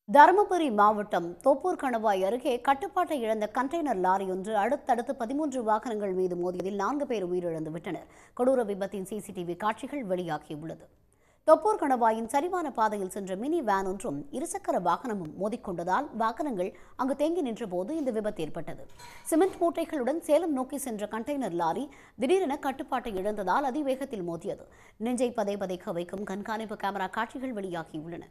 தருமபுரி மாவட்டம் தோப்பூர் கணவாய் அருகே கட்டுப்பாட்டை இழந்த கண்டெய்னர் லாரி ஒன்று அடுத்தடுத்து பதிமூன்று வாகனங்கள் மீது மோதியதில் நான்கு பேர் உயிரிழந்து விட்டனர் கொடூர விபத்தின் சிசிடிவி காட்சிகள் வெளியாகியுள்ளது தொப்பூர் கணவாயின் சரிவான பாதையில் சென்ற மினி வேன் ஒன்றும் இருசக்கர வாகனமும் மோதிக்கொண்டதால் வாகனங்கள் அங்கு தேங்கி நின்றபோது இந்த விபத்து ஏற்பட்டது சிமெண்ட் மூட்டைகளுடன் சேலம் நோக்கி சென்ற கண்டெய்னர் லாரி திடீரென கட்டுப்பாட்டை இழந்ததால் அதிவேகத்தில் மோதியது நெஞ்சை பதை பதைக்க வைக்கும் கண்காணிப்பு கேமரா காட்சிகள் வெளியாகியுள்ளன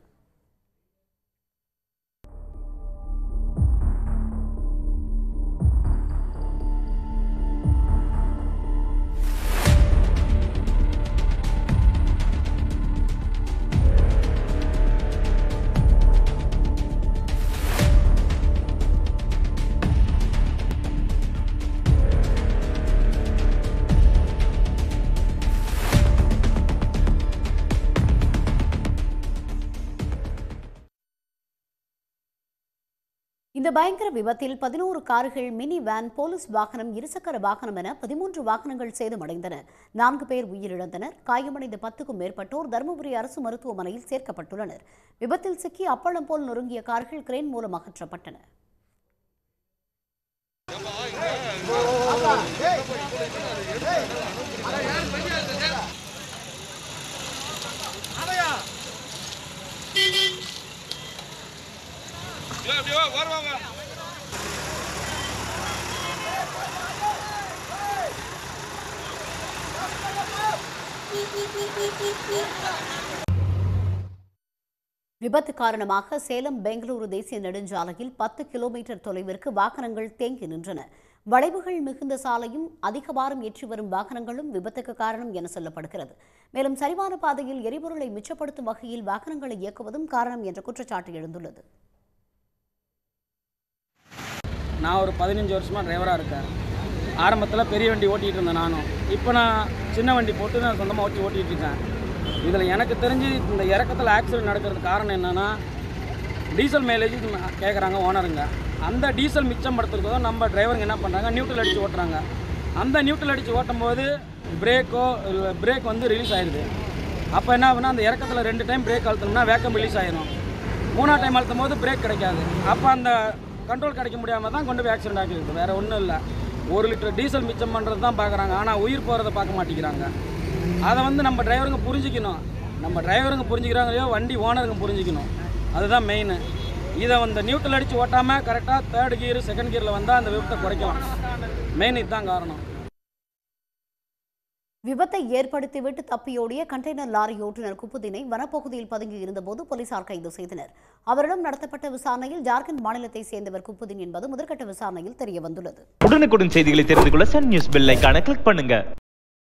இந்த பயங்கர விபத்தில் பதினோரு கார்கள் மினி வேன் போலீஸ் வாகனம் இருசக்கர வாகனம் என பதிமூன்று வாகனங்கள் சேதமடைந்தன நான்கு பேர் உயிரிழந்தனர் காயமடைந்த பத்துக்கும் மேற்பட்டோர் தருமபுரி அரசு மருத்துவமனையில் சேர்க்கப்பட்டுள்ளனர் விபத்தில் சிக்கி அப்பளம் போல் நொறுங்கிய கார்கள் கிரேன் மூலம் அகற்றப்பட்டன அப்படியே வருவாங்க விபத்து காரணமாக சேலம் பெங்களூரு தேசிய நெடுஞ்சாலையில் பத்து கிலோமீட்டர் தொலைவிற்கு வாகனங்கள் தேங்கி நின்றன வளைவுகள் மிகுந்த சாலையும் அதிக பாரம் ஏற்றி வரும் வாகனங்களும் விபத்துக்கு காரணம் என சொல்லப்படுகிறது மேலும் சரிவான பாதையில் எரிபொருளை மிச்சப்படுத்தும் வகையில் வாகனங்களை இயக்குவதும் காரணம் என்ற குற்றச்சாட்டு எழுந்துள்ளது நான் ஒரு பதினஞ்சு வருஷமாக டிரைவராக இருக்கேன் ஆரம்பத்தில் பெரிய வண்டி ஓட்டிகிட்டு இருந்தேன் நானும் இப்போ நான் சின்ன வண்டி போட்டு நான் சொந்தமாக ஓட்டி ஓட்டிகிட்டு இருக்கேன் இதில் எனக்கு தெரிஞ்சு இந்த இறக்கத்தில் ஆக்சிடென்ட் நடக்கிறதுக்கு காரணம் என்னென்னா டீசல் மைலேஜ் கேட்குறாங்க ஓனருங்க அந்த டீசல் மிச்சம் படுத்துறதுக்கு தான் நம்ம டிரைவருங்க என்ன பண்ணுறாங்க நியூட்ரல் அடித்து ஓட்டுறாங்க அந்த நியூட்ரல் அடித்து ஓட்டும் போது பிரேக்கோ இல்லை பிரேக் வந்து ரிலீஸ் ஆயிடுது அப்போ என்ன ஆகுனா அந்த இறக்கத்தில் ரெண்டு டைம் பிரேக் அழுத்தணும்னா வேக்கம் ரிலீஸ் ஆயிரும் மூணாவது டைம் அழுத்தும் போது பிரேக் கிடைக்காது அப்போ அந்த கண்ட்ரோல் கிடைக்க முடியாமல் தான் கொண்டு போய் ஆக்சிடென்ட் ஆகிருக்கு வேறு ஒன்றும் இல்லை ஒரு லிட்டர் டீசல் மிச்சம் பண்ணுறது தான் பார்க்குறாங்க ஆனால் உயிர் போகிறத பார்க்க மாட்டேங்கிறாங்க அதை வந்து நம்ம டிரைவருங்க புரிஞ்சிக்கணும் நம்ம டிரைவருங்க புரிஞ்சுக்கிறாங்களையோ வண்டி ஓனருங்க புரிஞ்சிக்கணும் அதுதான் மெயின் இதை வந்து நியூட்ரல் அடித்து ஓட்டாமல் கரெக்டாக தேர்ட் கியர் செகண்ட் கியரில் வந்தால் அந்த விபத்தை குறைக்கலாம் மெயின் இதுதான் காரணம் விபத்தை ஏற்படுத்திவிட்டு தப்பியோடிய கண்டெய்னர் லாரி ஓட்டுநர் குப்புதினை வனப்பகுதியில் பதுங்கி இருந்தபோது போலீசார் கைது செய்தனர் அவரிடம் நடத்தப்பட்ட விசாரணையில் ஜார்க்கண்ட் மாநிலத்தை சேர்ந்தவர் குப்புதின் என்பது முதற்கட்ட விசாரணையில் தெரியவந்துள்ளது உடனுக்குடன் செய்திகளை தெரிந்து கொள்ள சன் நியூஸ் பெல் ஐகானை கிளிக் பண்ணுங்க